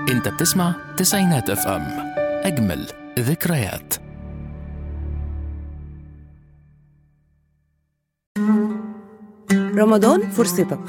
انت بتسمع تسعينات اف ام اجمل ذكريات رمضان فرصتك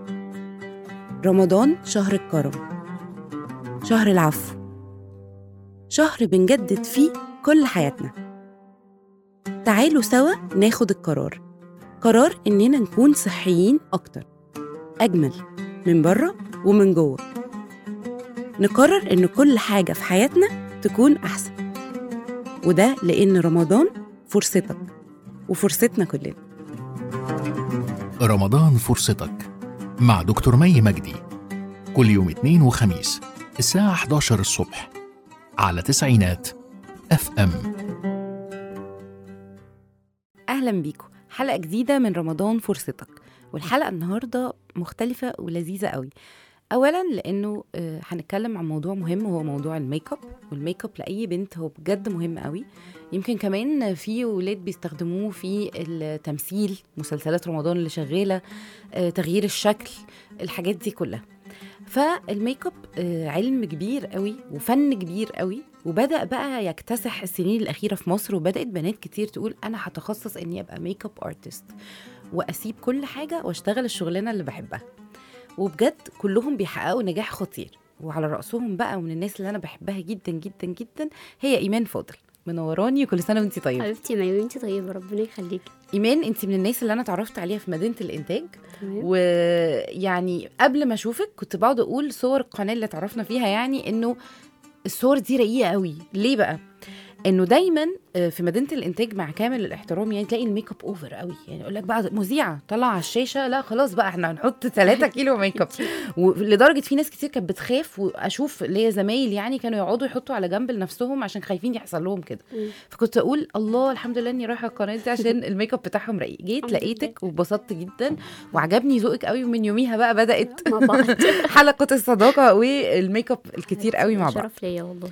رمضان شهر الكرم شهر العفو شهر بنجدد فيه كل حياتنا تعالوا سوا ناخد القرار قرار إننا نكون صحيين أكتر أجمل من بره ومن جوه نقرر إن كل حاجة في حياتنا تكون أحسن وده لأن رمضان فرصتك وفرصتنا كلنا رمضان فرصتك مع دكتور مي مجدي كل يوم اثنين وخميس الساعة 11 الصبح على تسعينات اف ام أهلا بيكم حلقة جديدة من رمضان فرصتك والحلقة النهاردة مختلفة ولذيذة قوي أولا لأنه آه، هنتكلم عن موضوع مهم وهو موضوع الميك اب والميك اب لأي بنت هو بجد مهم قوي يمكن كمان في ولاد بيستخدموه في التمثيل مسلسلات رمضان اللي شغالة آه، تغيير الشكل الحاجات دي كلها فالميك اب آه، علم كبير قوي وفن كبير قوي وبدا بقى يكتسح السنين الاخيره في مصر وبدات بنات كتير تقول انا هتخصص اني ابقى ميك اب ارتست واسيب كل حاجه واشتغل الشغلانه اللي بحبها وبجد كلهم بيحققوا نجاح خطير وعلى راسهم بقى ومن الناس اللي انا بحبها جدا جدا جدا هي ايمان فاضل منوراني وكل سنه وانت طيبه حبيبتي مايو انت طيبه ربنا يخليكي ايمان انت من الناس اللي انا اتعرفت عليها في مدينه الانتاج تمام ويعني قبل ما اشوفك كنت بقعد اقول صور القناه اللي اتعرفنا فيها يعني انه الصور دي رقيقه قوي ليه بقى انه دايما آه، في مدينه الانتاج مع كامل الاحترام يعني تلاقي الميك اب اوفر قوي يعني يقول لك بقى مذيعه طلع على الشاشه لا خلاص بقى احنا هنحط 3 كيلو ميك اب ولدرجه في ناس كتير كانت بتخاف واشوف اللي هي زمايل يعني كانوا يقعدوا يحطوا على جنب لنفسهم عشان خايفين يحصل لهم كده مم. فكنت اقول الله الحمد لله اني رايحه القناه دي عشان الميك اب بتاعهم رقيق جيت الحمد لقيتك واتبسطت جدا وعجبني ذوقك قوي ومن يوميها بقى بدات مع بعض حلقه الصداقه والميك اب الكتير قوي مع بعض شرف ليا والله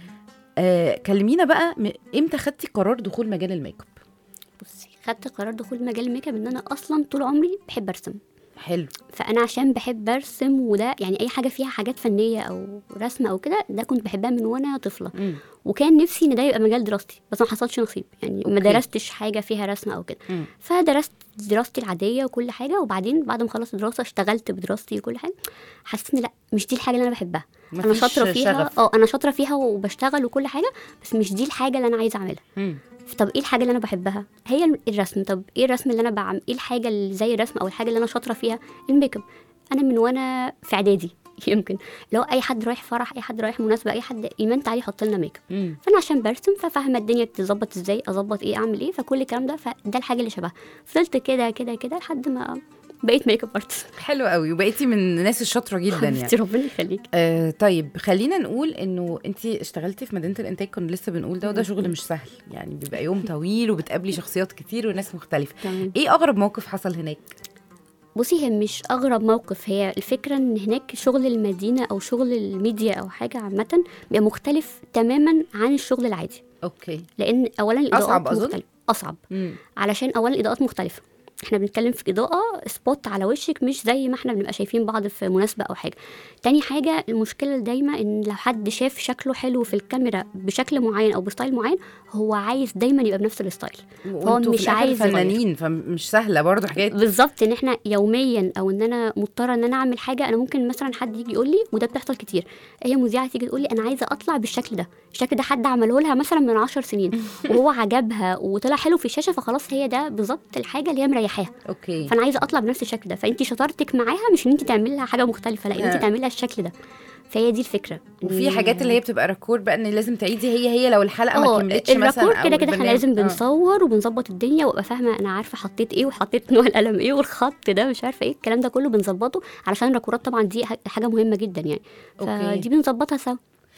آه كلمينا بقى م- امتى خدتي قرار دخول مجال الميك اب بصي خدت قرار دخول مجال الميك اب ان انا اصلا طول عمري بحب ارسم حلو فانا عشان بحب ارسم وده يعني اي حاجه فيها حاجات فنيه او رسم او كده ده كنت بحبها من وانا طفله مم. وكان نفسي ان ده يبقى مجال دراستي بس ما حصلش نصيب يعني ما أوكي. درستش حاجه فيها رسم او كده مم. فدرست دراستي العاديه وكل حاجه وبعدين بعد ما خلصت دراسه اشتغلت بدراستي وكل حاجه حسيت ان لا مش دي الحاجه اللي انا بحبها انا مفيش شاطره فيها شغف. اه انا شاطره فيها وبشتغل وكل حاجه بس مش دي الحاجه اللي انا عايزه اعملها مم. طب ايه الحاجه اللي انا بحبها هي الرسم طب ايه الرسم اللي انا بعمل ايه الحاجه اللي زي الرسم او الحاجه اللي انا شاطره فيها الميك اب انا من وانا في اعدادي يمكن لو اي حد رايح فرح اي حد رايح مناسبه اي حد ايمان تعالي حط لنا ميك اب مم. فانا عشان برسم ففاهمه الدنيا بتظبط ازاي اظبط ايه اعمل ايه فكل الكلام ده فده الحاجه اللي شبهها فضلت كده كده كده لحد ما بقيت ميك اب ارتست حلو قوي وبقيتي من الناس الشاطره جدا يعني حبيبتي ربنا يخليك آه طيب خلينا نقول انه انت اشتغلتي في مدينه الانتاج كنا لسه بنقول ده وده شغل مش سهل يعني بيبقى يوم طويل وبتقابلي شخصيات كتير وناس مختلفه تمام ايه اغرب موقف حصل هناك بصي هي مش اغرب موقف هي الفكره ان هناك شغل المدينه او شغل الميديا او حاجه عامه بيبقى مختلف تماما عن الشغل العادي اوكي لان اولا الاضاءات أصعب أظن؟ مختلفة. اصعب مم. علشان اولا الاضاءات مختلفه احنا بنتكلم في اضاءه سبوت على وشك مش زي ما احنا بنبقى شايفين بعض في مناسبه او حاجه تاني حاجه المشكله دايما ان لو حد شاف شكله حلو في الكاميرا بشكل معين او بستايل معين هو عايز دايما يبقى بنفس الستايل وانتوا مش في الآخر عايز يغير. فنانين فمش سهله برضه حكايه بالظبط ان احنا يوميا او ان انا مضطره ان انا اعمل حاجه انا ممكن مثلا حد يجي يقول لي وده بتحصل كتير هي مذيعه تيجي تقول لي انا عايزه اطلع بالشكل ده الشكل ده حد عمله لها مثلا من عشر سنين وهو عجبها وطلع حلو في الشاشه فخلاص هي ده بالظبط الحاجه اللي هي مريحاها اوكي فانا عايزه اطلع بنفس الشكل ده فانت شطارتك معاها مش ان انت تعملي لها حاجه مختلفه لا آه. انت تعملي لها الشكل ده فهي دي الفكره وفي حاجات اللي هي بتبقى ريكورد بقى ان لازم تعيدي هي هي لو الحلقه ما اه كملتش مثلا الريكورد أو كده كده احنا البرنامج. لازم آه. بنصور وبنظبط الدنيا وابقى فاهمه انا عارفه حطيت ايه وحطيت نوع القلم ايه والخط ده مش عارفه ايه الكلام ده كله بنظبطه علشان الريكوردات طبعا دي ح- حاجه مهمه جدا يعني أوكي. فدي بنظبطها سوا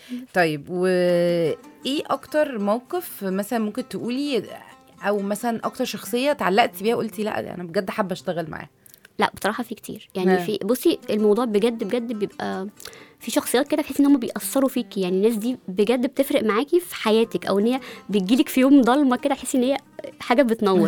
طيب وايه اكتر موقف مثلا ممكن تقولي او مثلا اكتر شخصيه اتعلقتي بيها وقلتي لا انا بجد حابه اشتغل معاها لا بصراحه في كتير يعني نعم. في بصي الموضوع بجد بجد بيبقى في شخصيات كده تحسي ان هم بيأثروا فيكي يعني الناس دي بجد بتفرق معاكي في حياتك او ان هي بتجيلك في يوم ضلمه كده تحسي ان هي حاجه بتنور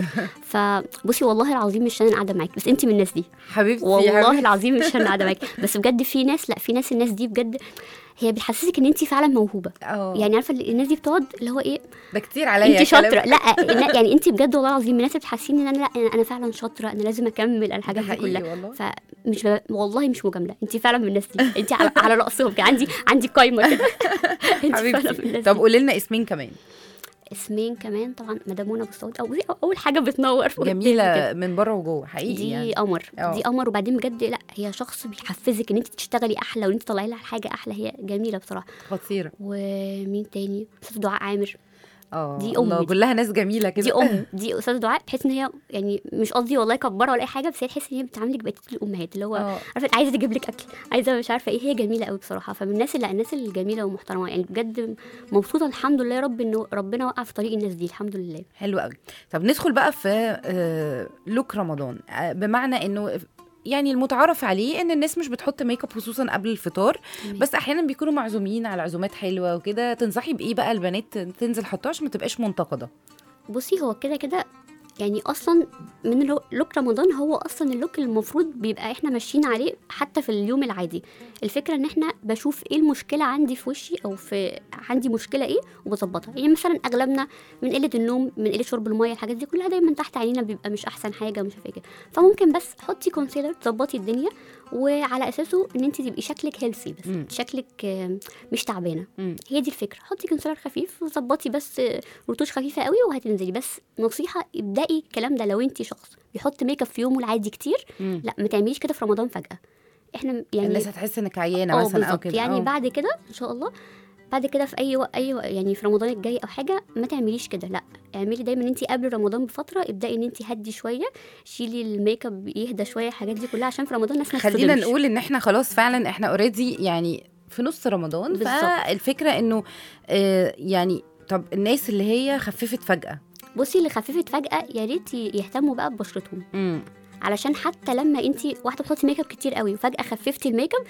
فبصي والله العظيم مش انا قاعده معاكي بس انت من الناس دي حبيبتي والله حبيبتي. العظيم مش انا قاعده معاكي بس بجد في ناس لا في ناس الناس دي بجد هي بتحسسك ان انت فعلا موهوبه اه يعني عارفه الناس دي بتقعد اللي هو ايه ده كتير عليا انت شاطره كلام. لا إن- يعني انت بجد والله العظيم الناس بتحسيني ان انا لا أنا- انا فعلا شاطره انا لازم اكمل ده الحاجات دي حقيقي كلها والله فمش ب... والله مش مجامله انت فعلا من الناس دي انت على, على راسهم كده عندي عندي قايمه كده انت فعلا من حبيبتي الناس طب دي. قولي لنا اسمين كمان اسمين كمان طبعا مدام منى ابو السعود او اول حاجه بتنور في قدامي جميله كده. من بره وجوه حقيقي دي يعني قمر اه. دي قمر وبعدين بجد لا هي شخص بيحفزك ان انت تشتغلي احلى وان انت تطلعي لها حاجه احلى هي جميله بصراحه خطيره ومين تاني استاذ دعاء عامر اه دي الله، أمي. كلها ناس جميله كده دي ام دي استاذ دعاء تحس ان هي يعني مش قصدي والله كبره ولا اي حاجه بس هي تحس ان هي بتعاملك بقيه الامهات اللي هو اه عارفه عايزه تجيب لك اكل عايزه مش عارفه ايه هي جميله قوي بصراحه فمن الناس اللي الناس الجميله ومحترمه يعني بجد مبسوطه الحمد لله يا رب انه ربنا وقع في طريق الناس دي الحمد لله حلو قوي طب ندخل بقى في آه، لوك رمضان آه، بمعنى انه يعني المتعارف عليه ان الناس مش بتحط ميك اب خصوصا قبل الفطار تمام. بس احيانا بيكونوا معزومين على عزومات حلوه وكده تنصحي بايه بقى البنات تنزل تحطها عشان ما تبقاش منتقده بصي هو كده كده يعني اصلا من لو- لوك رمضان هو اصلا اللوك اللي المفروض بيبقى احنا ماشيين عليه حتى في اليوم العادي الفكره ان احنا بشوف ايه المشكله عندي في وشي او في عندي مشكله ايه وبظبطها يعني مثلا اغلبنا من قله النوم من قله شرب الميه الحاجات دي كلها دايما تحت عينينا بيبقى مش احسن حاجه مش عارفه إيه كده فممكن بس حطي كونسيلر تظبطي الدنيا وعلى اساسه ان انت تبقي شكلك هيلثي بس مم. شكلك آه، مش تعبانه مم. هي دي الفكره حطي كونسيلر خفيف وظبطي بس آه، رتوش خفيفه قوي وهتنزلي بس نصيحه ابدأي الكلام ده لو انت شخص بيحط ميك اب في يومه العادي كتير مم. لا ما تعمليش كده في رمضان فجاه احنا يعني الناس هتحس انك عيانه اه مثلا او بالظبط كده يعني آه. بعد كده ان شاء الله بعد كده في اي وقت اي وق- يعني في رمضان الجاي او حاجه ما تعمليش كده لا اعملي دايما انت قبل رمضان بفتره ابداي ان انت هدي شويه شيلي الميك اب يهدى شويه الحاجات دي كلها عشان في رمضان الناس ما خلينا تصدمش. نقول ان احنا خلاص فعلا احنا اوريدي يعني في نص رمضان بالظبط. فالفكره انه آه يعني طب الناس اللي هي خففت فجاه بصي اللي خففت فجاه يا ريت يهتموا بقى ببشرتهم امم علشان حتى لما انت واحده بتحطي ميك اب كتير قوي وفجاه خففتي الميك اب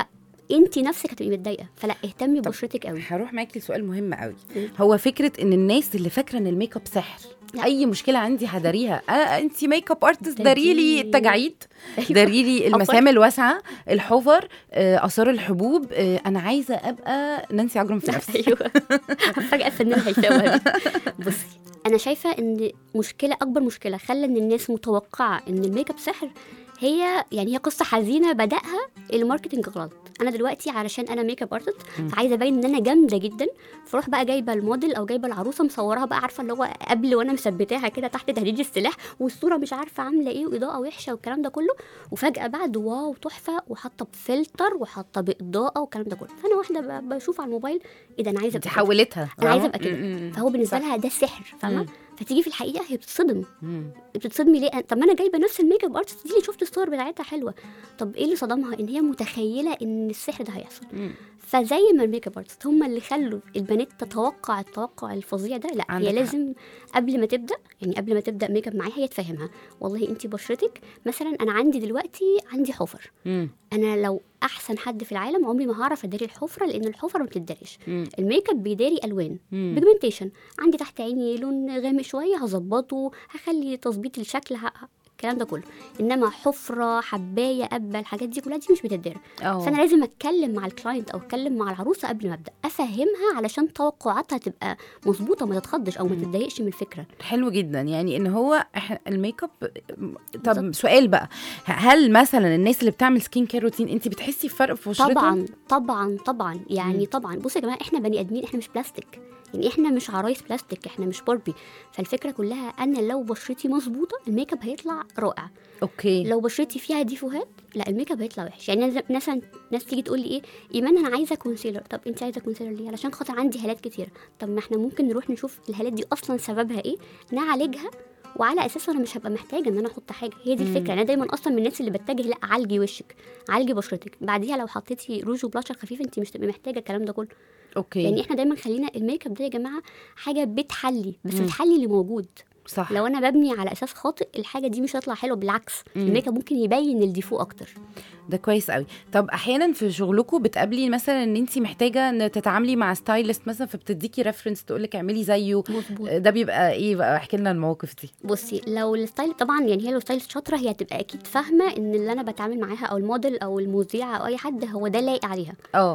فانت نفسك هتبقي متضايقه فلا اهتمي طب ببشرتك قوي هروح معاكي لسؤال مهم قوي مم. هو فكره ان الناس اللي فاكره ان الميك اب سحر لا. اي مشكله عندي هداريها آه انت ميك اب ارتست ده داري لي دي- التجاعيد أيوة. داري لي المسام الواسعه الحفر آه، اثار الحبوب آه، انا عايزه ابقى نانسي عجرم في نفسي ايوه فجاه الفنان هيساوي بصي انا شايفه ان مشكله اكبر مشكله خلى ان الناس متوقعه ان الميك اب سحر هي يعني هي قصه حزينه بداها الماركتنج غلط انا دلوقتي علشان انا ميك اب ارتست مم. فعايزه ابين ان انا جامده جدا فاروح بقى جايبه الموديل او جايبه العروسه مصوراها بقى عارفه اللي هو قبل وانا مثبتاها كده تحت تهديد السلاح والصوره مش عارفه عامله ايه واضاءه وحشه والكلام ده كله وفجاه بعد واو تحفه وحاطه بفلتر وحاطه باضاءه والكلام ده كله فانا واحده ب- بشوف على الموبايل ايه ده انا عايزه انت أبقى كده. حولتها أنا عايزة فاهمة؟ أبقى كده. مم، مم. فهو بالنسبه صح. لها ده سحر فاهمه مم. فتيجي في الحقيقه هي بتتصدم مم. بتتصدمي ليه طب ما انا جايبه نفس الميك اب ارتست دي اللي شفت الصور بتاعتها حلوه طب ايه اللي صدمها ان هي متخيله ان السحر ده هيحصل مم. فزي ما الميك اب ارتست هم اللي خلوا البنات تتوقع التوقع الفظيع ده لا عندك هي حق. لازم قبل ما تبدا يعني قبل ما تبدا ميك اب معاها هي تفهمها والله انت بشرتك مثلا انا عندي دلوقتي عندي حفر مم. انا لو احسن حد في العالم عمري ما هعرف اداري الحفره لان الحفره ما بتداريش مم. الميك اب بيداري الوان مم. بيجمنتيشن عندي تحت عيني لون غامق شويه هظبطه هخلي تظبيط الشكل ه... الكلام ده كله انما حفره حبايه قبه الحاجات دي كلها دي مش بتدارى اه فانا لازم اتكلم مع الكلاينت او اتكلم مع العروسه قبل ما ابدا افهمها علشان توقعاتها تبقى مظبوطه ما تتخضش او ما مم. تتضايقش من الفكره حلو جدا يعني ان هو إحنا الميك اب طب بالظبط. سؤال بقى هل مثلا الناس اللي بتعمل سكين كير روتين انت بتحسي بفرق في بشرتهم طبعا طبعا طبعا يعني مم. طبعا بصوا يا جماعه احنا بني ادمين احنا مش بلاستيك يعني احنا مش عرايس بلاستيك احنا مش باربي فالفكره كلها انا لو بشرتي مظبوطه الميك اب هيطلع رائع اوكي لو بشرتي فيها ديفوهات لا الميك اب هيطلع وحش يعني أنا مثلا ناس تيجي تقول لي ايه ايمان انا عايزه كونسيلر طب انت عايزه كونسيلر ليه علشان خاطر عندي هالات كتير طب ما احنا ممكن نروح نشوف الهالات دي اصلا سببها ايه نعالجها وعلى اساسه انا مش هبقى محتاجه ان انا احط حاجه هي دي مم. الفكره انا دايما اصلا من الناس اللي بتجه لا عالجي وشك عالجي بشرتك بعديها لو حطيتي روج وبلاشر خفيف انت مش تبقي محتاجه الكلام ده كله اوكي يعني احنا دايما خلينا الميك اب ده يا جماعه حاجه بتحلي بس مم. بتحلي اللي موجود صح لو انا ببني على اساس خاطئ الحاجه دي مش هتطلع حلوه بالعكس مم. الميك اب ممكن يبين الديفو اكتر ده كويس قوي طب احيانا في شغلكم بتقابلي مثلا ان انت محتاجه ان تتعاملي مع ستايلست مثلا فبتديكي ريفرنس تقول لك اعملي زيه مظبوط ده بيبقى ايه بقى احكي لنا المواقف دي بصي لو الستايل طبعا يعني هي لو ستايل شاطره هي هتبقى اكيد فاهمه ان اللي انا بتعامل معاها او الموديل او المذيعه او اي حد هو ده لايق عليها اه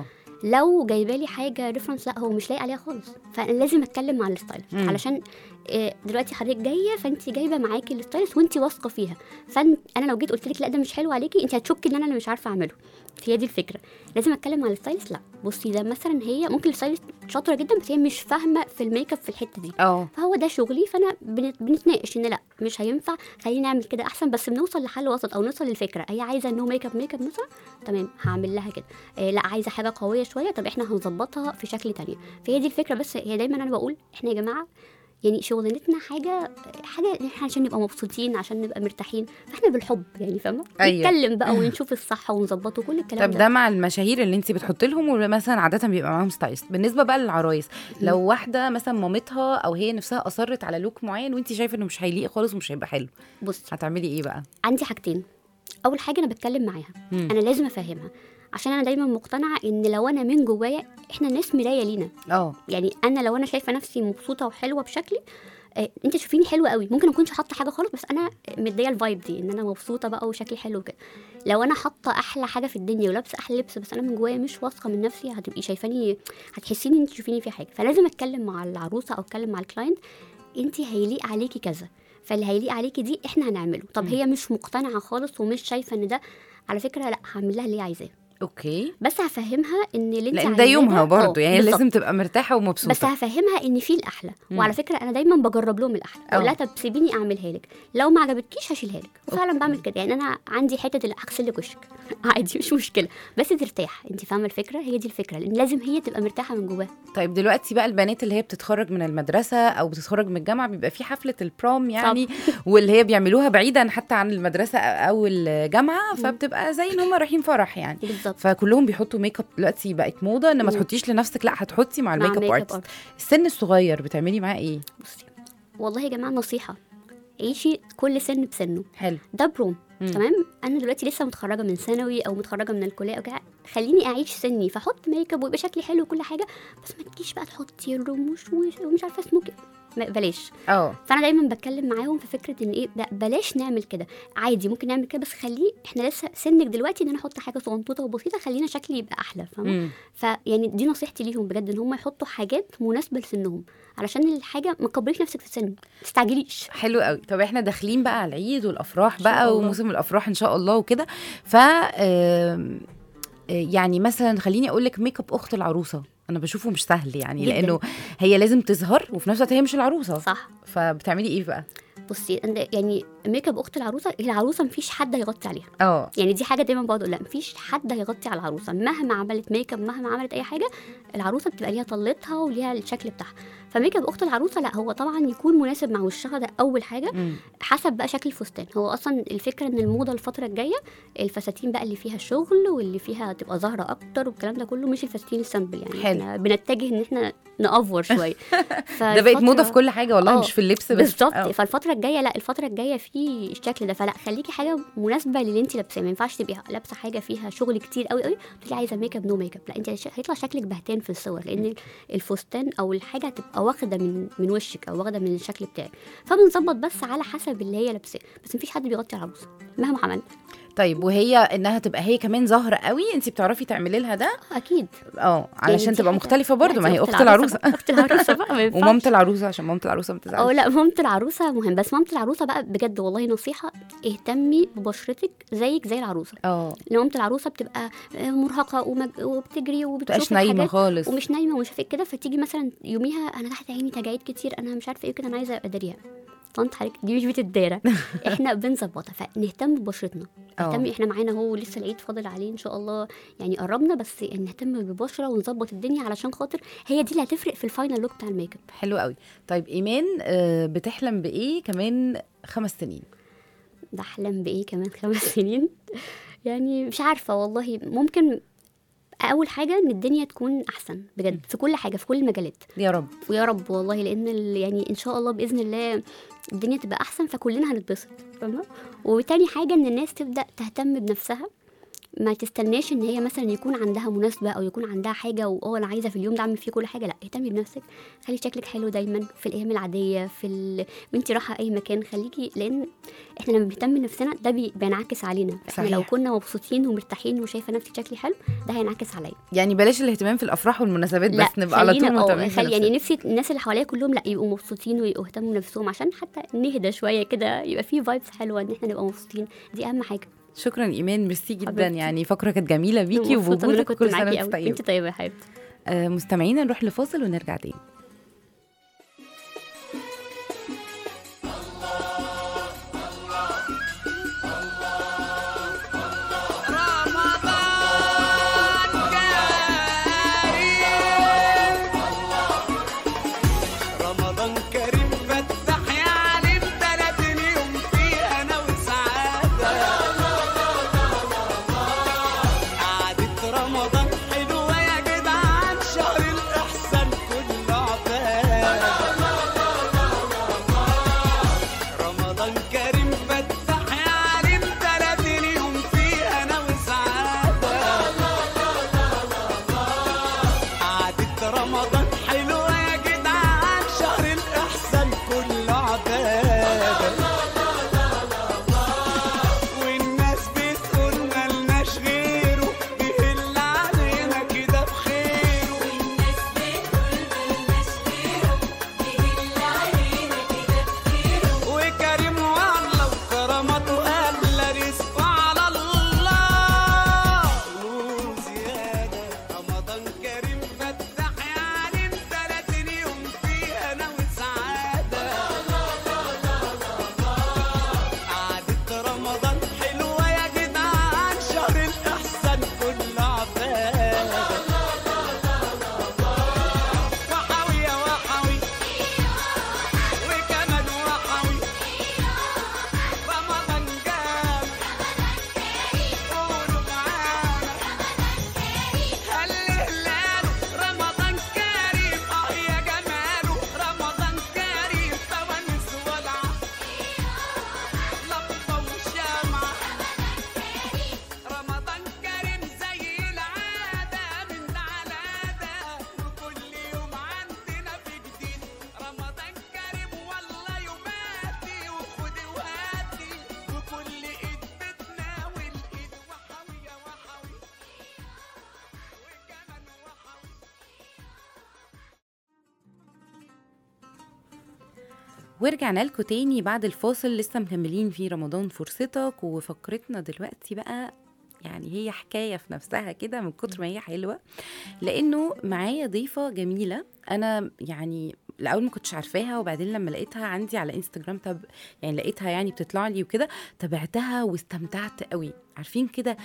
لو جايبه لي حاجه ريفرنس لا هو مش لايق عليها خالص فانا لازم اتكلم مع الستايلست مم. علشان آه، دلوقتي حضرتك جايه فانت جايبه معاكي الستايلست وانت واثقه فيها فانا لو جيت قلت لك لا ده مش حلو عليكي انت هتشكي ان انا اللي مش عارفه اعمله هي دي الفكره لازم اتكلم مع الستايلست لا بصي ده مثلا هي ممكن الستايلست شاطره جدا بس هي مش فاهمه في الميك اب في الحته دي اه فهو ده شغلي فانا بنت- بنتناقش ان لا مش هينفع خلينا نعمل كده احسن بس بنوصل لحل وسط او نوصل للفكره هي عايزه انه ميك اب ميك اب مثلا تمام هعمل لها كده إيه لا عايزه حاجه قويه شويه طب احنا هنظبطها في شكل تانية فهي دي الفكره بس هي دايما انا بقول احنا يا جماعه يعني شغلانتنا حاجه حاجه إن احنا عشان نبقى مبسوطين عشان نبقى مرتاحين فاحنا بالحب يعني فاهمه أيوة. نتكلم بقى ونشوف الصح ونظبطه كل الكلام طب ده مع المشاهير اللي انت بتحط لهم ومثلا عاده بيبقى معاهم ستايلست بالنسبه بقى للعرايس لو واحده مثلا مامتها او هي نفسها اصرت على لوك معين وانت شايفه انه مش هيليق خالص ومش هيبقى حلو بصي هتعملي ايه بقى عندي حاجتين اول حاجه انا بتكلم معاها مم. انا لازم افهمها عشان انا دايما مقتنعه ان لو انا من جوايا احنا الناس مرايه لينا اه يعني انا لو انا شايفه نفسي مبسوطه وحلوه بشكلي آه، انت تشوفيني حلوه قوي ممكن ما اكونش حاطه حاجه خالص بس انا مديه الفايب دي ان انا مبسوطه بقى وشكلي حلو كده لو انا حاطه احلى حاجه في الدنيا ولابسه احلى لبس بس انا من جوايا مش واثقه من نفسي هتبقي شايفاني هتحسيني انت تشوفيني في حاجه فلازم اتكلم مع العروسه او اتكلم مع الكلاينت انت هيليق عليكي كذا فاللي هيليق عليكي دي احنا هنعمله طب هي مش مقتنعه خالص ومش شايفه ان ده على فكره لا هعمل لها اللي هي عايزاه اوكي بس هفهمها ان اللي انت لان ده عايزاه يومها برضه آه، يعني بالظبط. لازم تبقى مرتاحه بس ومبسوطه هفهمها ان في الاحلى مم. وعلى فكره انا دايما بجرب لهم الاحلى اقول أه. لها طب سيبيني اعملها لك لو ما عجبتكيش هشيلها لك وفعلا بعمل كده يعني انا عندي حته اللي هغسل لك وشك عادي مش مشكله بس ترتاح انت فاهمه الفكره هي دي الفكره لان لازم هي تبقى مرتاحه من جواها طيب دلوقتي بقى البنات اللي هي بتتخرج من المدرسه او بتتخرج من الجامعه بيبقى في حفله البروم يعني واللي هي بيعملوها بعيدا حتى عن المدرسه او الجامعه فبتبقى زي ان هم رايحين فرح يعني بالظبط فكلهم بيحطوا ميك اب دلوقتي بقت موضه ان ما مم. تحطيش لنفسك لا هتحطي مع مع الميك اب ميك اب ارتست ارتست. السن الصغير بتعملي معاه ايه بصي والله يا جماعه نصيحه عيشي كل سن بسنه حلو ده بروم مم. تمام انا دلوقتي لسه متخرجه من ثانوي او متخرجه من الكليه او كده خليني اعيش سني فاحط ميك اب ويبقى شكلي حلو وكل حاجه بس ما تجيش بقى تحطي الرموش وش- ومش عارفه سموكي ما- بلاش اه فانا دايما بتكلم معاهم في فكره ان ايه لا بلاش نعمل كده عادي ممكن نعمل كده بس خليه احنا لسه سنك دلوقتي ان انا احط حاجه صغنطوطه وبسيطه خلينا شكلي يبقى احلى فاهمه مم. فيعني دي نصيحتي ليهم بجد ان هم يحطوا حاجات مناسبه لسنهم علشان الحاجه ما تكبريش نفسك في السن ما تستعجليش حلو قوي طب احنا داخلين بقى على العيد والافراح شاء بقى الله. وموسم الافراح ان شاء الله وكده ف آم، آه، يعني مثلا خليني اقول لك ميك اب اخت العروسه انا بشوفه مش سهل يعني جداً. لانه هي لازم تظهر وفي نفس الوقت هي مش العروسه صح فبتعملي ايه بقى بصي أنا- يعني ميك اب اخت العروسه العروسه مفيش حد هيغطي عليها اه يعني دي حاجه دايما بقعد اقول لا مفيش حد هيغطي على العروسه مهما عملت ميك اب مهما عملت اي حاجه العروسه بتبقى ليها طلتها وليها الشكل بتاعها فميك اب اخت العروسه لا هو طبعا يكون مناسب مع وشها ده اول حاجه مم. حسب بقى شكل الفستان هو اصلا الفكره ان الموضه الفتره الجايه الفساتين بقى اللي فيها شغل واللي فيها تبقى ظاهره اكتر والكلام ده كله مش الفساتين السامبل يعني حلو. احنا بنتجه ان احنا نافور شويه ده بقت موضه فالفترة- في كل حاجه والله آه، مش في اللبس بس بالظبط آه. فالفتره الجايه لا الفتره الجايه في الشكل ده فلا خليكي حاجه مناسبه للي انت لابساه ما ينفعش تبقي لابسه حاجه فيها شغل كتير قوي قوي تقولي عايزه ميك اب نو ميك اب لا انت هيش- هيطلع شكلك بهتان في الصور لان الفستان او الحاجه هتبقى واخده من من وشك او واخده من الشكل بتاعك فبنظبط بس على حسب اللي هي لابساه بس مفيش حد بيغطي على العروسه مهما عملنا طيب وهي انها تبقى هي كمان ظاهره قوي انت بتعرفي تعملي لها ده اكيد اه علشان دي تبقى حاجة- مختلفه برضو لا، ما دي هي اخت العروسه بقى. اخت العروسه بقى ما ينفعش ومامة العروسه عشان مامة العروسه ما اه تزعلش لا مامة العروسة مهم بس مامة العروسة بقى بجد والله نصيحة اهتمي ببشرتك زيك زي العروسة اه لان مامة العروسة بتبقى آه، مرهقة ومج... وبتجري متبقاش وبتشوف نايمه الحاجات خالص ومش نايمة ومش عارفة إيه كده فتيجي مثلا يوميها انا تحت عيني تجاعيد كتير انا مش عارفة ايه كده انا عايزة اداريها طنط حضرتك دي مش بتتدارى احنا بنظبطها فنهتم ببشرتنا اه نهتم احنا معانا هو لسه العيد فاضل عليه ان شاء الله يعني قربنا بس نهتم بالبشره ونظبط الدنيا علشان خاطر هي دي اللي هتفرق في الفاينل لوك بتاع الميك اب حلو قوي طيب ايمان آه، بتحلم بايه كمان خمس سنين بحلم بايه كمان خمس سنين يعني مش عارفه والله ممكن اول حاجه ان الدنيا تكون احسن بجد في كل حاجه في كل المجالات يا رب ويا رب والله لان ال- يعني ان شاء الله باذن الله الدنيا تبقى احسن فكلنا هنتبسط فاهمه وتاني حاجه ان الناس تبدا تهتم بنفسها ما تستناش ان هي مثلا يكون عندها مناسبه او يكون عندها حاجه واه انا عايزه في اليوم ده اعمل فيه كل حاجه لا اهتمي بنفسك خلي شكلك حلو دايما في الايام العاديه في ال... وانت رايحه اي مكان خليكي لان احنا لما بنهتم بنفسنا ده بي... بينعكس علينا احنا صحيح. لو كنا مبسوطين ومرتاحين وشايفه نفسي شكلي حلو ده هينعكس عليا يعني بلاش الاهتمام في الافراح والمناسبات لا بس نبقى على طول خلينا- اه، مهتمين في خلي يعني نفسنا. نفسي الناس اللي حواليا كلهم لا يبقوا مبسوطين ويبقوا يهتموا بنفسهم عشان حتى نهدى شويه كده يبقى في فايبس حلوه ان احنا نبقى مبسوطين دي اهم حاجه شكرا ايمان ميرسي جدا حبيبتي. يعني فقره كانت جميله بيكي مبسوطة إن أنا وبوجودك كنت كل سنه معاكي وانت قوي طيبه انت طيبه يا حبيبتي آه، مستمعينا نروح لفاصل ونرجع تاني رمضان كريم فتح يا عليم تلاتين يوم فيه انا وسعاده قعدة رمضان حلوه يا جدعان شهر الاحسان كله عباد رمضان كريم فتح يا عليم تلاتين يوم فيه انا وسعاده قعدة رمضان حلوة يا جدعان شهر الإحسان كله عبادة والناس بتقول ملناش غيره بيهل علينا كده بخيره والناس بتقول ملناش غيره بيهل علينا كده بخيره وكريم والله وكرامته أهلا رزقه على الله وزيادة رمضان كريم فتح يا عليم تلاتين يوم فيه أنا وسعادة قعدة رمضان حلوة يا جدعان شهر الإحسان كله عبادة وحوي يا وحوي وكمان وحوي رمضان جام قولوا معانا هل هلاله رمضان كريم اه يا جماله رمضان كريم فوانيس ولعة لمبة وشمعة رمضان كريم زي العادة من ده على ده وكل يوم عندنا في جديد رمضان كريم والله يوماتي وخدي وهاتي وكل ايد بتناول ايد وحوي يا وحوي وكمان وحوي ورجعنا لكم تاني بعد الفاصل لسه مكملين في رمضان فرصتك وفقرتنا دلوقتي بقى يعني هي حكاية في نفسها كده من كتر ما هي حلوة لأنه معايا ضيفة جميلة أنا يعني الأول ما كنتش عارفاها وبعدين لما لقيتها عندي على انستجرام طب يعني لقيتها يعني بتطلع لي وكده تابعتها واستمتعت قوي عارفين كده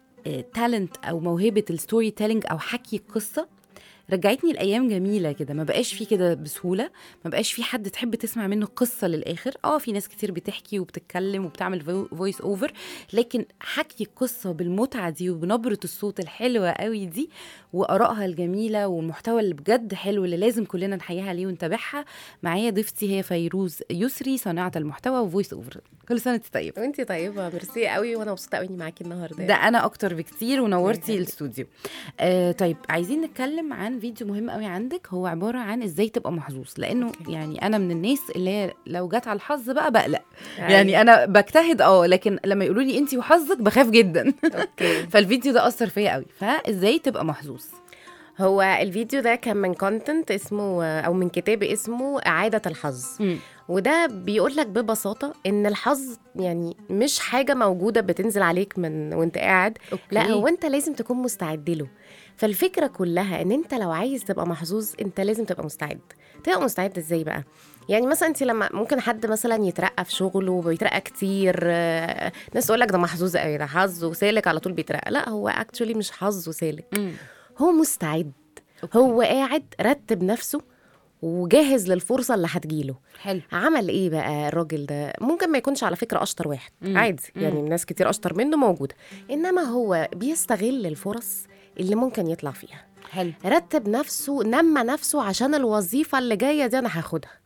تالنت أو موهبة الستوري تيلينج أو حكي القصة رجعتني لايام جميله كده ما بقاش في كده بسهوله ما بقاش في حد تحب تسمع منه قصه للاخر اه في ناس كتير بتحكي وبتتكلم وبتعمل فويس اوفر لكن حكي قصه بالمتعه دي وبنبره الصوت الحلوه قوي دي وارائها الجميله والمحتوى اللي بجد حلو اللي لازم كلنا نحييها عليه ونتابعها معايا ضيفتي هي فيروز يسري صانعه المحتوى وفويس اوفر كل سنه وانت طيبه وانتي طيبه ميرسي قوي وانا مبسوطه قوي اني معاكي النهارده ده انا اكتر بكتير ونورتي يخليك. الاستوديو آه طيب عايزين نتكلم عن فيديو مهم قوي عندك هو عباره عن ازاي تبقى محظوظ لانه أوكي. يعني انا من الناس اللي هي لو جت على الحظ بقى بقلق يعني يعني انا بجتهد اه لكن لما يقولوا لي انت وحظك بخاف جدا اوكي فالفيديو ده اثر فيا قوي فازاي تبقى محظوظ هو الفيديو ده كان من كونتنت اسمه او من كتاب اسمه اعاده الحظ مم. وده بيقول لك ببساطه ان الحظ يعني مش حاجه موجوده بتنزل عليك من وانت قاعد أوكي. لا هو انت لازم تكون مستعد له فالفكره كلها ان انت لو عايز تبقى محظوظ انت لازم تبقى مستعد تبقى مستعد ازاي بقى يعني مثلا انت لما ممكن حد مثلا يترقى في شغله وبيترقى كتير آه، ناس تقول لك ده محظوظ قوي ده حظه سالك على طول بيترقى لا هو اكشولي مش حظه سالك مم. هو مستعد أوكي. هو قاعد رتب نفسه وجاهز للفرصه اللي هتجيله حلو عمل ايه بقى الراجل ده ممكن ما يكونش على فكره اشطر واحد مم. عادي مم. يعني ناس كتير اشطر منه موجوده انما هو بيستغل الفرص اللي ممكن يطلع فيها حلو رتب نفسه نمى نفسه عشان الوظيفه اللي جايه دي انا هاخدها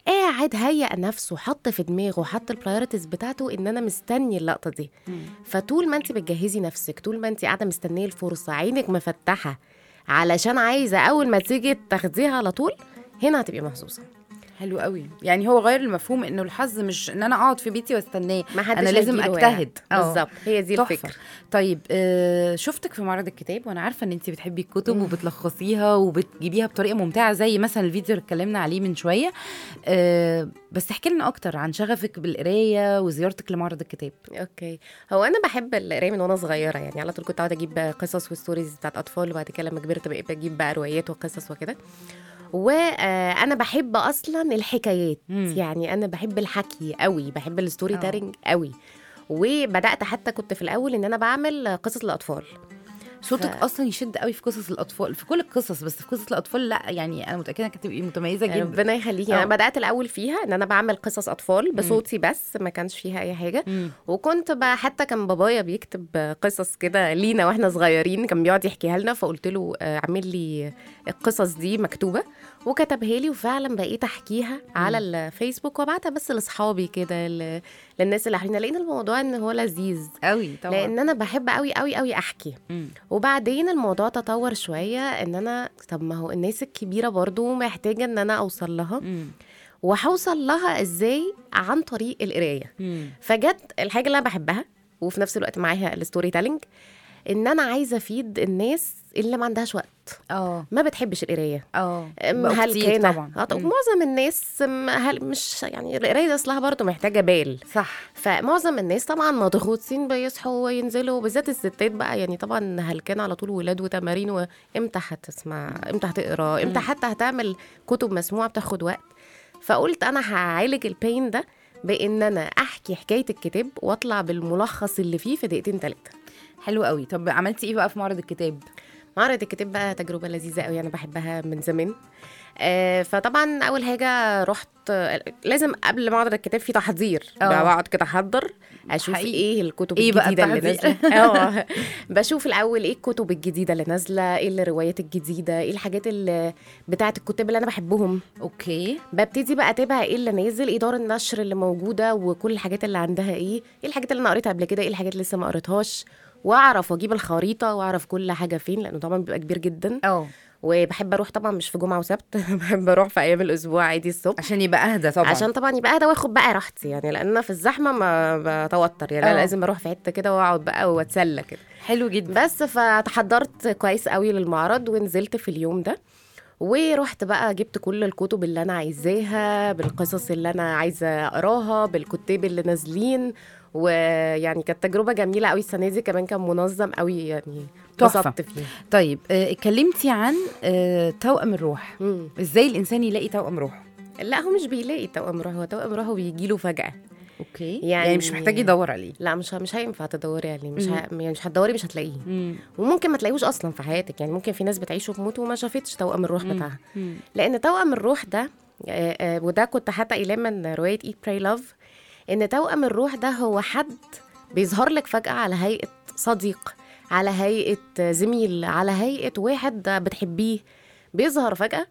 قاعد هيأ نفسه حط في دماغه حط البرايورتيز بتاعته ان انا مستني اللقطه دي فطول ما انت بتجهزي نفسك طول ما انت قاعده مستنيه الفرصه عينك مفتحه علشان عايزه اول ما تيجي تاخديها على طول هنا هتبقي محظوظه حلو قوي يعني هو غير المفهوم انه الحظ مش ان انا اقعد في بيتي واستناه ما حدش انا لازم هيجيله اجتهد يعني. آه. بالظبط هي دي تحفة. الفكره طيب آه شفتك في معرض الكتاب وانا عارفه ان انت بتحبي الكتب وبتلخصيها وبتجيبيها بطريقه ممتعه زي مثلا الفيديو اللي اتكلمنا عليه من شويه آه بس احكي لنا اكتر عن شغفك بالقرايه وزيارتك لمعرض الكتاب اوكي هو انا بحب القرايه من وانا صغيره يعني على طول كنت اقعد اجيب قصص وستوريز بتاعت اطفال وبعد كده لما كبرت بقيت بجيب بقى روايات وقصص وكده وانا بحب اصلا الحكايات مم. يعني انا بحب الحكي قوي بحب الستوري آه. تيلينج قوي وبدات حتى كنت في الاول ان انا بعمل قصص للاطفال صوتك ف- اصلا يشد قوي في قصص الاطفال في كل القصص بس في قصص الاطفال لا يعني انا متاكده انك هتبقي متميزه جدا ربنا يخليكي آه. انا بدات الاول فيها ان انا بعمل قصص اطفال بصوتي بس ما كانش فيها اي حاجه مم. وكنت بقى حتى كان بابايا بيكتب قصص كده لينا واحنا صغيرين كان بيقعد يحكيها لنا فقلت له آه، اعمل لي القصص دي مكتوبه وكتبها لي وفعلا بقيت احكيها على الفيسبوك وابعتها بس لاصحابي كده ل- للناس اللي حوالينا لقينا الموضوع ان هو لذيذ قوي طبعا لان انا بحب قوي قوي قوي احكي مم. وبعدين الموضوع تطور شويه ان انا طب ما هو الناس الكبيره برضو محتاجه ان انا اوصل لها مم. وهوصل لها ازاي عن طريق القرايه مم. فجت الحاجه اللي انا بحبها وفي نفس الوقت معاها الستوري تيلينج ان انا عايزه افيد الناس اللي ما عندهاش وقت اه ما بتحبش القرايه اه أم، بقوا هل كتير كان طبعا آه، طب مم. معظم الناس أم، هل مش يعني القرايه دي اصلها برضه محتاجه بال صح فمعظم الناس طبعا مضغوطين بيصحوا وينزلوا بالذات الستات بقى يعني طبعا هلكان على طول ولاد وتمارين وامتى هتسمع امتى هتقرا امتى حتى هتعمل كتب مسموعه بتاخد وقت فقلت انا هعالج البين ده بان انا احكي حكايه الكتاب واطلع بالملخص اللي فيه في دقيقتين ثلاثه حلو قوي طب عملتي ايه بقى في معرض الكتاب معرض الكتاب بقى تجربه لذيذه قوي انا بحبها من زمان آه، فطبعا اول حاجه رحت آه، لازم قبل معرض الكتاب في تحضير اه. بقعد كده احضر اشوف حقيقي. ايه الكتب إيه بقى الجديده اللي التحضير؟ نازله اه بشوف الاول ايه الكتب الجديده اللي نازله ايه الروايات الجديده ايه الحاجات اللي بتاعه الكتاب اللي انا بحبهم اوكي ببتدي بقى اتابع ايه اللي نازل ايه دار النشر اللي موجوده وكل الحاجات اللي عندها ايه ايه الحاجات اللي انا قريتها قبل كده ايه الحاجات اللي لسه ما قريتهاش واعرف واجيب الخريطه واعرف كل حاجه فين لانه طبعا بيبقى كبير جدا اه وبحب اروح طبعا مش في جمعه وسبت بحب اروح في ايام الاسبوع عادي الصبح عشان يبقى اهدى طبعا عشان طبعا يبقى قاعده واخد بقى راحتي يعني لان انا في الزحمه ما بتوتر يعني انا اه. لازم اروح في حته كده واقعد بقى واتسلى كده حلو جدا بس فتحضرت كويس قوي للمعرض ونزلت في اليوم ده ورحت بقى جبت كل الكتب اللي انا عايزاها بالقصص اللي انا عايزه اقراها بالكتاب اللي نازلين ويعني كانت تجربه جميله قوي السنه دي كمان كان منظم قوي يعني تحفة. اتبسطت فيه طيب آه، اتكلمتي عن آه، توأم الروح مم. ازاي الانسان يلاقي توأم روحه لا هو مش بيلاقي توأم روحه هو توأم روحه بيجي له فجأة اوكي يعني- يعني, مش محتاج يدور عليه لا مش مش هينفع تدوري عليه مش مم. ه... يعني مش هتدوري مش هتلاقيه مم. وممكن ما تلاقيهوش اصلا في حياتك يعني ممكن في ناس بتعيش وتموت وما شافتش توأم الروح مم. بتاعها مم. لان توأم الروح ده آه، آه، وده كنت حتى قايلاه من روايه ايت براي لاف ان توأم الروح ده هو حد بيظهر لك فجأة على هيئة صديق على هيئة زميل على هيئة واحد بتحبيه بيظهر فجأة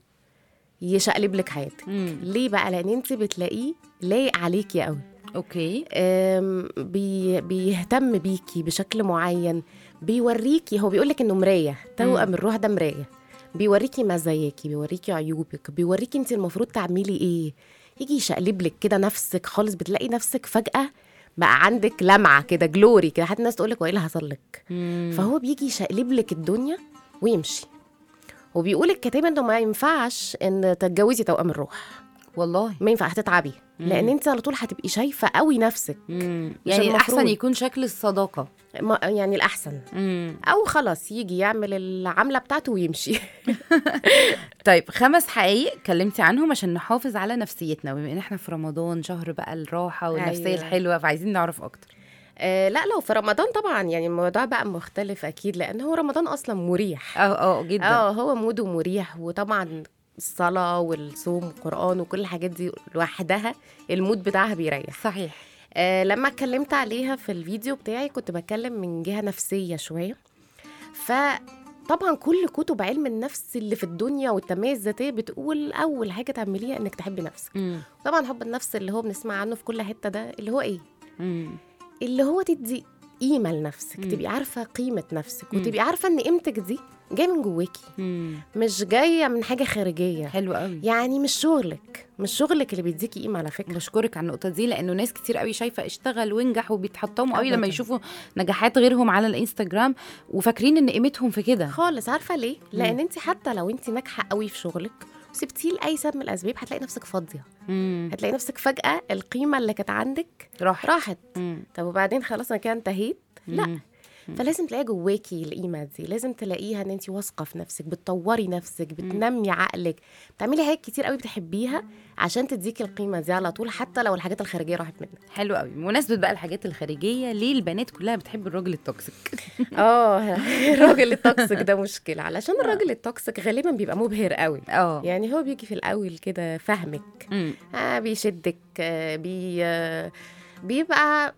يشقلب لك حياتك مم. ليه بقى لان انت بتلاقيه لايق عليكي قوي اوكي أم، بي بيهتم بيكي بشكل معين بيوريكي هو بيقولك انه مرايه توأم الروح ده مرايه بيوريكي مزاياكي بيوريكي عيوبك بيوريكي انت المفروض تعملي ايه يجي يشقلب لك كده نفسك خالص بتلاقي نفسك فجأة بقى عندك لمعة كده جلوري كده حتى الناس تقولك وايه اللي حصل لك مم. فهو بيجي يشقلب لك الدنيا ويمشي وبيقول الكتاب انه ما ينفعش ان تتجوزي توأم الروح والله ما ينفع هتتعبي لان انت على طول هتبقي شايفه قوي نفسك مم. مش يعني المفروض. الاحسن يكون شكل الصداقه ما يعني الاحسن مم. او خلاص يجي يعمل العمله بتاعته ويمشي طيب خمس حقائق اتكلمتي عنهم عشان نحافظ على نفسيتنا بما ان احنا في رمضان شهر بقى الراحه والنفسيه أيوة. الحلوه فعايزين نعرف اكتر آه لا لو في رمضان طبعا يعني الموضوع بقى مختلف اكيد لان هو رمضان اصلا مريح اه اه جدا اه هو موده مريح وطبعا الصلاة والصوم والقرآن وكل الحاجات دي لوحدها المود بتاعها بيريح صحيح آه لما اتكلمت عليها في الفيديو بتاعي كنت بتكلم من جهة نفسية شوية طبعا كل كتب علم النفس اللي في الدنيا والتنميه الذاتيه بتقول اول حاجه تعمليها انك تحبي نفسك مم. طبعا حب النفس اللي هو بنسمع عنه في كل حته ده اللي هو ايه مم. اللي هو تدي قيمه لنفسك مم. تبقي عارفه قيمه نفسك مم. وتبقي عارفه ان قيمتك دي جايه من جواكي مم. مش جايه من حاجه خارجيه حلو قوي يعني مش شغلك مش شغلك اللي بيديكي قيمه على فكره بشكرك على النقطه دي لانه ناس كتير قوي شايفه اشتغل وانجح وبيتحطموا قوي لما أبداً. يشوفوا نجاحات غيرهم على الانستجرام وفاكرين ان قيمتهم في كده خالص عارفه ليه لان انت حتى لو انت ناجحه قوي في شغلك وسبتيه لاي سبب من الاسباب هتلاقي نفسك فاضيه مم. هتلاقي نفسك فجاه القيمه اللي كانت عندك راح راحت مم. طب وبعدين خلاص انا كده انتهيت لا مم. فلازم تلاقي جواكي القيمه دي لازم تلاقيها ان انت واثقه في نفسك بتطوري نفسك بتنمي عقلك بتعملي حاجات كتير قوي بتحبيها عشان تديكي القيمه دي على طول حتى لو الحاجات الخارجيه راحت منك حلو قوي بمناسبه بقى الحاجات الخارجيه ليه البنات كلها بتحب الراجل التوكسيك اه الراجل التوكسيك ده مشكله علشان الراجل التوكسيك غالبا بيبقى مبهر قوي اه يعني هو بيجي في الاول كده فاهمك مم. آه بيشدك آه بي آه بيبقى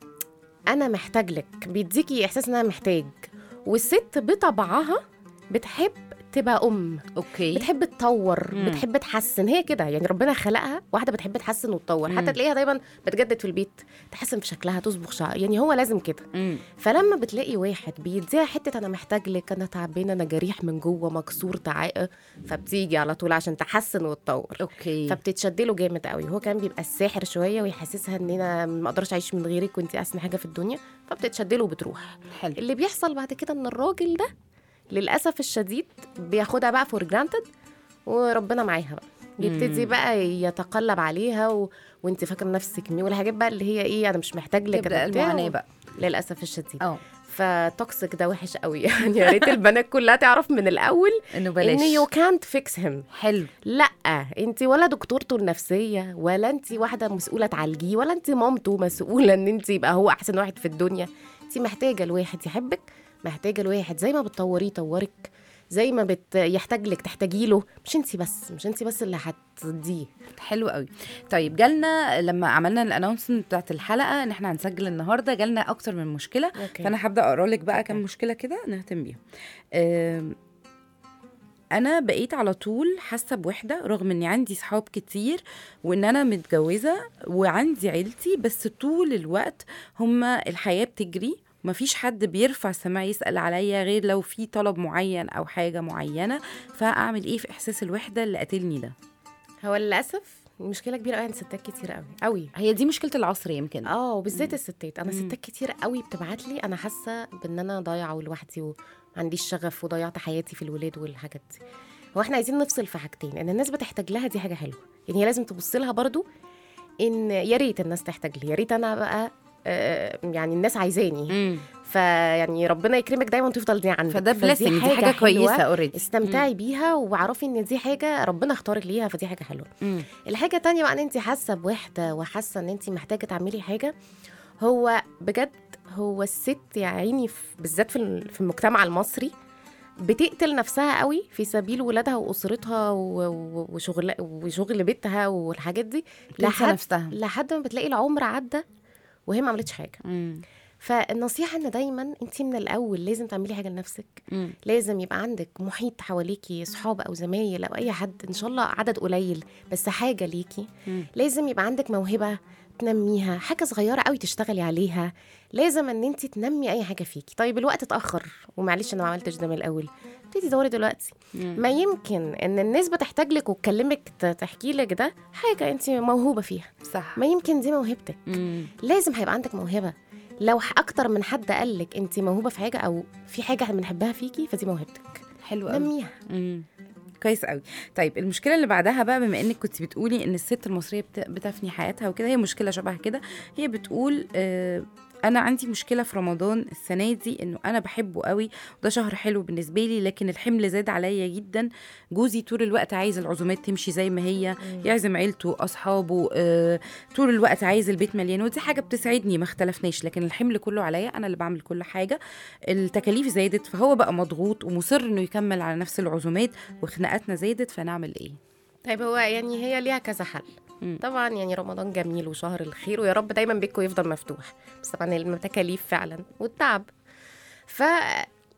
انا محتاج لك بيديكي احساس ان انا محتاج والست بطبعها بتحب تبقى ام اوكي بتحب تطور مم. بتحب تحسن هي كده يعني ربنا خلقها واحده بتحب تحسن وتطور مم. حتى تلاقيها دايما بتجدد في البيت تحسن في شكلها تصبغ شعر يعني هو لازم كده مم. فلما بتلاقي واحد بيديها حته انا محتاج لك انا تعبانه انا جريح من جوه مكسور تعاقه فبتيجي على طول عشان تحسن وتطور اوكي فبتتشد له جامد قوي هو كان بيبقى الساحر شويه ويحسسها ان انا ما اقدرش اعيش من غيرك وانت احسن حاجه في الدنيا فبتتشد له وبتروح حلو اللي بيحصل بعد كده ان الراجل ده للاسف الشديد بياخدها بقى فور جرانتد وربنا معاها بقى بيبتدي مم. بقى يتقلب عليها و... وانت فاكره نفسك مين والحاجات بقى اللي هي ايه انا مش محتاج لك تبدا أنا بتاع المعاناه و- بقى للاسف الشديد اه فتوكسيك ده وحش قوي يعني يا ريت البنات كلها تعرف من الاول انه ان بلاش يو كانت فيكس هيم حلو لا انت ولا دكتورته النفسيه ولا انت واحده مسؤوله تعالجيه ولا انت مامته مسؤوله ان انت يبقى هو احسن واحد في الدنيا انت محتاجه الواحد يحبك محتاجه الواحد زي ما بتطوريه يطورك زي ما بت يحتاج لك تحتاجي له مش انت بس مش انت بس اللي هتديه حلو قوي طيب جالنا لما عملنا الانونسمنت بتاعت الحلقه ان احنا هنسجل النهارده جالنا اكتر من مشكله أوكي. فانا هبدا اقرا لك بقى كام أوكي. مشكله كده نهتم بيهم آم، انا بقيت على طول حاسه بوحده رغم اني عندي صحاب كتير وان انا متجوزه وعندي عيلتي بس طول الوقت هما الحياه بتجري مفيش حد بيرفع سماع يسأل عليا غير لو في طلب معين أو حاجة معينة فأعمل إيه في إحساس الوحدة اللي قاتلني ده هو للاسف مشكله كبيره قوي عند ستات كتير قوي قوي هي دي مشكلة العصر يمكن اه وبالذات الستات انا مم. ستات كتير قوي بتبعت لي انا حاسه بان انا ضايعه ولوحدي وما عنديش شغف وضيعت حياتي في الولاد والحاجات دي هو احنا عايزين نفصل في حاجتين ان الناس بتحتاج لها دي حاجه حلوه يعني هي لازم تبص لها برضو ان يا ريت الناس تحتاج لي يا ريت انا بقى آه، يعني الناس عايزاني مم. فيعني ربنا يكرمك دايما وتفضل دي عندك فده فدي بليسنج دي حاجة حلوة. كويسة اوريدي استمتعي بيها واعرفي ان دي حاجه ربنا اختارك ليها فدي حاجه حلوه مم. الحاجة التانية بقى ان انت حاسة بوحدة وحاسة ان انت محتاجة تعملي حاجة هو بجد هو الست يا عيني في- بالذات في ال- في المجتمع المصري بتقتل نفسها قوي في سبيل ولادها واسرتها و- و- وشغل وشغل بيتها والحاجات دي تنسى لحد نفسها لحد ما بتلاقي العمر عدى وهي ما عملتش حاجه مم. فالنصيحه ان دايما انت من الاول لازم تعملي حاجه لنفسك مم. لازم يبقى عندك محيط حواليكي صحاب او زمايل او اي حد ان شاء الله عدد قليل بس حاجه ليكي مم. لازم يبقى عندك موهبه تنميها حاجه صغيره قوي تشتغلي عليها لازم ان انت تنمي اي حاجه فيكي طيب الوقت اتاخر ومعلش انا ما عملتش ده من الاول ابتدي دوري دلوقتي مم. ما يمكن ان الناس بتحتاج لك وتكلمك ت- تحكي لك ده حاجه انت موهوبه فيها صح ما يمكن دي موهبتك مم. لازم هيبقى عندك موهبه لو ح- اكتر من حد قال لك انت موهوبه في حاجه او في حاجه احنا بنحبها فيكي فدي موهبتك حلو قوي نميها مم. كويس قوي طيب المشكله اللي بعدها بقى بما انك كنت بتقولي ان الست المصريه بت- بتفني حياتها وكده هي مشكله شبه كده هي بتقول آه انا عندي مشكله في رمضان السنه دي انه انا بحبه قوي وده شهر حلو بالنسبه لي لكن الحمل زاد عليا جدا جوزي طول الوقت عايز العزومات تمشي زي ما هي يعزم عيلته اصحابه آه طول الوقت عايز البيت مليان ودي حاجه بتسعدني ما اختلفناش لكن الحمل كله عليا انا اللي بعمل كل حاجه التكاليف زادت فهو بقى مضغوط ومصر انه يكمل على نفس العزومات وخناقاتنا زادت فنعمل ايه طيب هو يعني هي ليها كذا حل مم. طبعا يعني رمضان جميل وشهر الخير ويا رب دايما بيتكم يفضل مفتوح بس طبعا التكاليف فعلا والتعب ف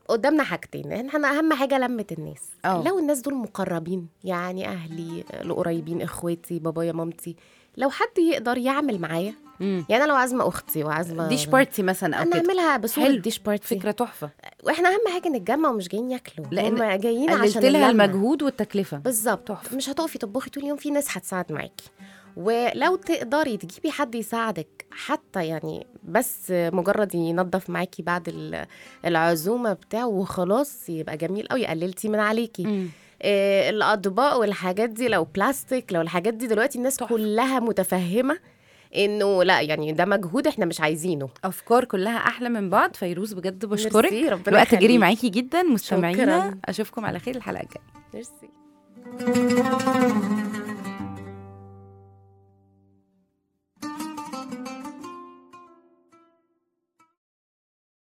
قدامنا حاجتين احنا اهم حاجه لمه الناس اه. لو الناس دول مقربين يعني اهلي القريبين اخواتي بابايا مامتي لو حد يقدر يعمل معايا مم. يعني انا لو عازمه اختي وعازمه ديش بارتي مثلا او كده نعملها بصوره حلو. ديش بارتي فكره تحفه واحنا اهم حاجه نتجمع ومش جايين ياكلوا لأن هم جايين قللت عشان لها اللمة. المجهود والتكلفه بالظبط تحفة. مش هتقفي تطبخي طول اليوم في ناس هتساعد معاكي ولو تقدري تجيبي حد يساعدك حتى يعني بس مجرد ينظف معاكي بعد ال- العزومه بتاعه وخلاص يبقى جميل قوي قللتي من عليكي مم. إيه الاطباق والحاجات دي لو بلاستيك لو الحاجات دي دلوقتي الناس تحفة. كلها متفهمه انه لا يعني ده مجهود احنا مش عايزينه افكار كلها احلى من بعض فيروز بجد بشكرك ميرسي، ربنا الوقت جري يخليك. معاكي جدا مستمعينا شكراً. اشوفكم على خير الحلقه الجايه ميرسي